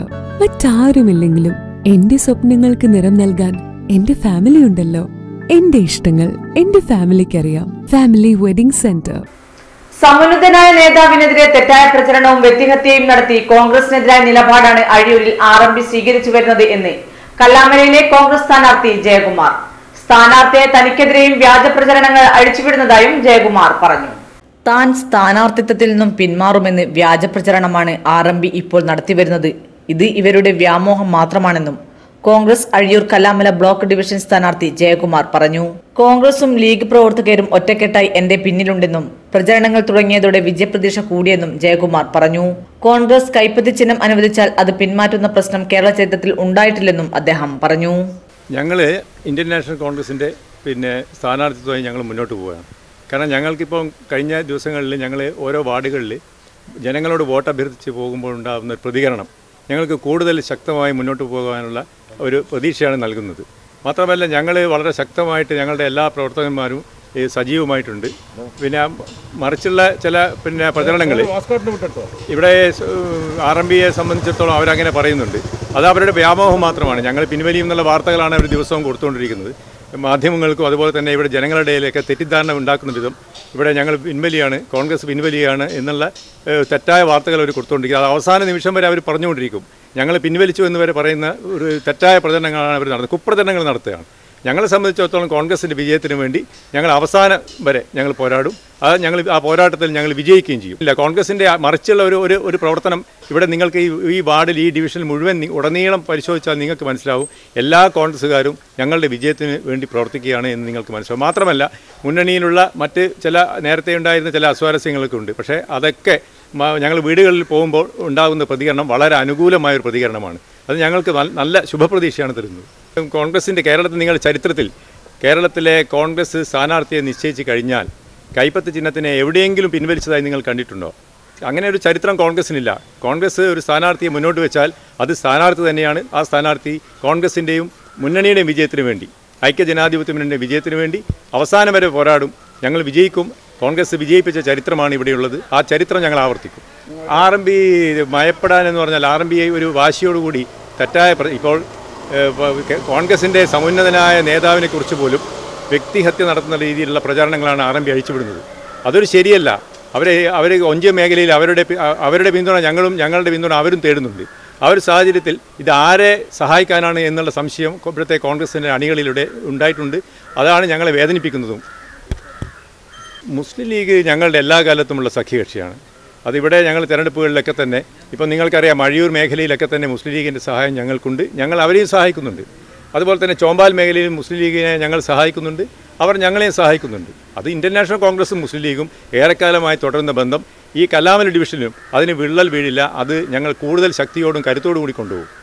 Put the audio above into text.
മറ്റാരുമില്ലെങ്കിലും എന്റെ സ്വപ്നങ്ങൾക്ക് നിറം നൽകാൻ എന്റെ ഫാമിലി ഉണ്ടല്ലോ എന്റെ ഇഷ്ടങ്ങൾ എന്റെ ഫാമിലിക്കറിയാം ഫാമിലി വെഡിംഗ് സെന്റർ സമുന്നതനായ നേതാവിനെതിരെ തെറ്റായ പ്രചരണവും വ്യക്തിഹത്യയും നടത്തി കോൺഗ്രസിനെതിരായ നിലപാടാണ് അഴിയൂരിൽ ആർ എം പി സ്വീകരിച്ചു വരുന്നത് എന്ന് കല്ലാമലയിലെ കോൺഗ്രസ് സ്ഥാനാർത്ഥി ജയകുമാർ സ്ഥാനാർത്ഥിയെ തനിക്കെതിരെയും വ്യാജ പ്രചരണങ്ങൾ അഴിച്ചുവിടുന്നതായും ജയകുമാർ പറഞ്ഞു താൻ സ്ഥാനാർത്ഥിത്വത്തിൽ നിന്നും പിന്മാറുമെന്ന് വ്യാജ പ്രചരണമാണ് ആർ എം പി ഇപ്പോൾ നടത്തിവരുന്നത് ഇത് ഇവരുടെ വ്യാമോഹം മാത്രമാണെന്നും കോൺഗ്രസ് അഴിയൂർ കല്ലാമല ബ്ലോക്ക് ഡിവിഷൻ സ്ഥാനാർത്ഥി ജയകുമാർ പറഞ്ഞു കോൺഗ്രസും ലീഗ് പ്രവർത്തകരും ഒറ്റക്കെട്ടായി എന്റെ പിന്നിലുണ്ടെന്നും പ്രചരണങ്ങൾ തുടങ്ങിയതോടെ വിജയപ്രതീക്ഷ കൂടിയെന്നും ജയകുമാർ പറഞ്ഞു കോൺഗ്രസ് കൈപ്പത്തി ചിഹ്നം അനുവദിച്ചാൽ അത് പിന്മാറ്റുന്ന പ്രശ്നം കേരള ചരിത്രത്തിൽ ഉണ്ടായിട്ടില്ലെന്നും അദ്ദേഹം പറഞ്ഞു ഞങ്ങൾ ഇന്ത്യൻ നാഷണൽ കോൺഗ്രസിൻ്റെ പിന്നെ സ്ഥാനാർത്ഥിത്വമായി ഞങ്ങൾ മുന്നോട്ട് പോവുകയാണ് കാരണം ഞങ്ങൾക്കിപ്പം കഴിഞ്ഞ ദിവസങ്ങളിൽ ഞങ്ങൾ ഓരോ വാർഡുകളിൽ ജനങ്ങളോട് വോട്ട് അഭ്യർത്ഥിച്ച് പോകുമ്പോൾ ഉണ്ടാകുന്ന ഒരു പ്രതികരണം ഞങ്ങൾക്ക് കൂടുതൽ ശക്തമായി മുന്നോട്ട് പോകാനുള്ള ഒരു പ്രതീക്ഷയാണ് നൽകുന്നത് മാത്രമല്ല ഞങ്ങൾ വളരെ ശക്തമായിട്ട് ഞങ്ങളുടെ എല്ലാ പ്രവർത്തകന്മാരും ഈ സജീവമായിട്ടുണ്ട് പിന്നെ മറിച്ചുള്ള ചില പിന്നെ പ്രചരണങ്ങൾ ഇവിടെ ആർ എം ബിയെ സംബന്ധിച്ചിടത്തോളം അവരങ്ങനെ പറയുന്നുണ്ട് അത് അവരുടെ വ്യാമോഹം മാത്രമാണ് ഞങ്ങൾ പിൻവലിയും എന്നുള്ള വാർത്തകളാണ് അവർ ദിവസവും കൊടുത്തുകൊണ്ടിരിക്കുന്നത് മാധ്യമങ്ങൾക്കും അതുപോലെ തന്നെ ഇവിടെ ജനങ്ങളുടെ ഇടയിലൊക്കെ തെറ്റിദ്ധാരണ ഉണ്ടാക്കുന്ന വിധം ഇവിടെ ഞങ്ങൾ പിൻവലിയാണ് കോൺഗ്രസ് പിൻവലിയാണ് എന്നുള്ള ഏഹ്, തെറ്റായ വാർത്തകൾ അവർ കൊടുത്തുകൊണ്ടിരിക്കുന്നത് അത് അവസാന നിമിഷം വരെ അവർ പറഞ്ഞുകൊണ്ടിരിക്കും ഞങ്ങൾ പിൻവലിച്ചു എന്ന് വരെ പറയുന്ന ഒരു തെറ്റായ പ്രചരണങ്ങളാണ് അവർ നടത്തുന്നത് കുപ്രചരണങ്ങൾ നടത്തുകയാണ് ഞങ്ങളെ സംബന്ധിച്ചിടത്തോളം കോൺഗ്രസിൻ്റെ വിജയത്തിന് വേണ്ടി ഞങ്ങൾ അവസാനം വരെ ഞങ്ങൾ പോരാടും അത് ഞങ്ങൾ ആ പോരാട്ടത്തിൽ ഞങ്ങൾ വിജയിക്കുകയും ചെയ്യും ഇല്ല കോൺഗ്രസിൻ്റെ ആ മറിച്ചുള്ള ഒരു ഒരു ഒരു പ്രവർത്തനം ഇവിടെ നിങ്ങൾക്ക് ഈ ഈ വാർഡിൽ ഈ ഡിവിഷനിൽ മുഴുവൻ നി- ഉടനീളം പരിശോധിച്ചാൽ നിങ്ങൾക്ക് മനസ്സിലാവും എല്ലാ കോൺഗ്രസ്സുകാരും ഞങ്ങളുടെ വിജയത്തിന് വേണ്ടി പ്രവർത്തിക്കുകയാണ് എന്ന് നിങ്ങൾക്ക് മനസ്സിലാവും മാത്രമല്ല മുന്നണിയിലുള്ള മറ്റ് ചില നേരത്തെ ഉണ്ടായിരുന്ന ചില അസ്വാരസ്യങ്ങളൊക്കെ ഉണ്ട് പക്ഷേ അതൊക്കെ മ- ഞങ്ങൾ വീടുകളിൽ പോകുമ്പോൾ ഉണ്ടാകുന്ന പ്രതികരണം വളരെ അനുകൂലമായ ഒരു പ്രതികരണമാണ് അത് ഞങ്ങൾക്ക് നൽ- നല്ല ശുഭപ്രതീക്ഷയാണ് തരുന്നത് കോൺഗ്രസിൻ്റെ കേരളത്തിൽ നിങ്ങളുടെ ചരിത്രത്തിൽ കേരളത്തിലെ കോൺഗ്രസ് സ്ഥാനാർത്ഥിയെ നിശ്ചയിച്ച് കഴിഞ്ഞാൽ കൈപ്പത്ത് ചിഹ്നത്തിനെ എവിടെയെങ്കിലും പിൻവലിച്ചതായി നിങ്ങൾ കണ്ടിട്ടുണ്ടോ അങ്ങനെ ഒരു ചരിത്രം കോൺഗ്രസിനില്ല കോൺഗ്രസ് ഒരു സ്ഥാനാർത്ഥിയെ മുന്നോട്ട് വെച്ചാൽ അത് സ്ഥാനാർത്ഥി തന്നെയാണ് ആ സ്ഥാനാർത്ഥി കോൺഗ്രസിൻ്റെയും മുന്നണിയുടെയും വിജയത്തിന് വേണ്ടി ഐക്യജനാധിപത്യ മുന്നണിയുടെ വിജയത്തിന് വേണ്ടി അവസാനം വരെ പോരാടും ഞങ്ങൾ വിജയിക്കും കോൺഗ്രസ് വിജയിപ്പിച്ച ചരിത്രമാണ് ഇവിടെയുള്ളത് ആ ചരിത്രം ഞങ്ങൾ ആവർത്തിക്കും ആർ എം പി മയപ്പെടാൻ എന്ന് പറഞ്ഞാൽ ആർ എം പി ഒരു വാശിയോടുകൂടി തെറ്റായ പ്ര- ഇപ്പോൾ ഏഹ്, ഇപ്പൊ കെ- കോൺഗ്രസിൻ്റെ സമുന്നതനായ നേതാവിനെ കുറിച്ച് പോലും വ്യക്തിഹത്യ നടത്തുന്ന രീതിയിലുള്ള പ്രചാരണങ്ങളാണ് ആർ എം പി അഴിച്ചുവിടുന്നത് അതൊരു ശരിയല്ല അവരെ അവർ ഒഞ്ച മേഖലയിൽ അവരുടെ പി- അ- അവരുടെ പിന്തുണ ഞങ്ങളും ഞങ്ങളുടെ പിന്തുണ അവരും തേടുന്നുണ്ട് ആ ഒരു സാഹചര്യത്തിൽ ഇത് ആരെ സഹായിക്കാനാണ് എന്നുള്ള സംശയം ഇവിടുത്തെ കോൺഗ്രസിൻ്റെ അണികളിലൂടെ ഉണ്ടായിട്ടുണ്ട് അതാണ് ഞങ്ങളെ വേദനിപ്പിക്കുന്നതും മുസ്ലിം ലീഗ് ഞങ്ങളുടെ എല്ലാ കാലത്തുമുള്ള സഖ്യകക്ഷിയാണ് അതിവിടെ ഞങ്ങൾ തെരഞ്ഞെടുപ്പുകളിലൊക്കെ തന്നെ ഇപ്പം നിങ്ങൾക്കറിയാം മഴയൂർ മേഖലയിലൊക്കെ തന്നെ മുസ്ലിം ലീഗിൻ്റെ സഹായം ഞങ്ങൾക്കുണ്ട് ഞങ്ങൾ അവരെയും സഹായിക്കുന്നുണ്ട് അതുപോലെ തന്നെ ചോമ്പാൽ മേഖലയിൽ മുസ്ലിം ലീഗിനെ ഞങ്ങൾ സഹായിക്കുന്നുണ്ട് അവർ ഞങ്ങളെയും സഹായിക്കുന്നുണ്ട് അത് ഇൻ്റർനാഷണൽ കോൺഗ്രസും മുസ്ലിം ലീഗും ഏറെക്കാലമായി തുടരുന്ന ബന്ധം ഈ കല്ലാമല ഡിവിഷനിലും അതിന് വിള്ളൽ വീഴില്ല അത് ഞങ്ങൾ കൂടുതൽ ശക്തിയോടും കരുത്തോടും കൂടി കൊണ്ടുപോകും